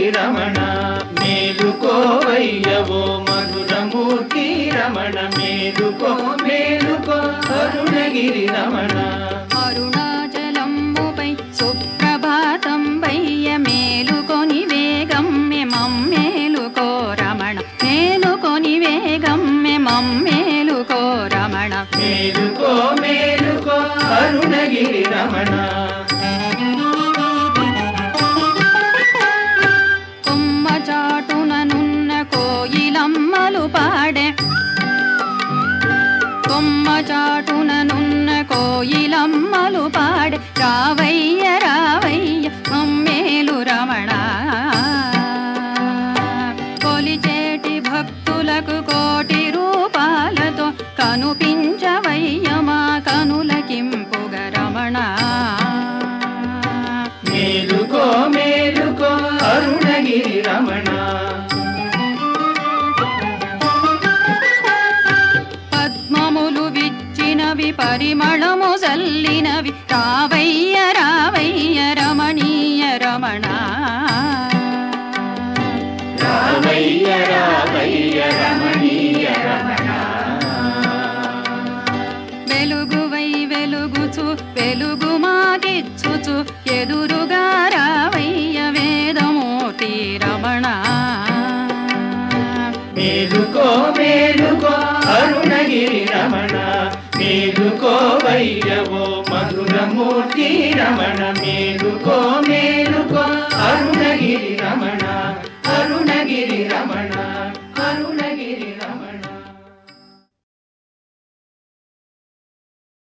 రమణ మేలుకోవయ్యవో మధురమూర్తి రమణ మేలుకో మేలుకో అరుణగిరి రమణ అరుణాచలంబుపై సుప్రభాతం వయ్య మేలుకొని వేగం మమ్మేలుకో రమణ మేలుకొని వేగం మమ్మేలుకో రమణ మేలుకో మేలుకో అరుణగిరి రమణ కొమ్మ చాటుననున్న కోయిలమ్మలు పాడే కొమ్మ చాటుననున్న కోయిలమ్మలు పాడే రావయ్య రావయ్య మమ్మేలు రమణ కొలిచేటి భక్తులకు కోటి రూపాలతో కనుపించవయ్య మా కనులకింపుగ రమణ మేలుకో మేలుకో అరుణగిరి రమణ పద్మములు విచ్చినవి పరిమళము జల్లినవి రావయ్య రావయ్య రమణీయ రమణ రావయ్య రావయ్య రమణీయ రమణ వెలుగువై వెలుగుచు వెలుగు మాకిచ్చుచు ఎదురుగా రావయ్య వేదమూర్తి రమణ మేలుకో మేలుకో అరుణగిరి రమణ మేలుకో వయ్యవో మధురమూర్తి రమణ మేలుకో మేలుకో అరుణగిరి రమణ అరుణగిరి రమణ అరుణ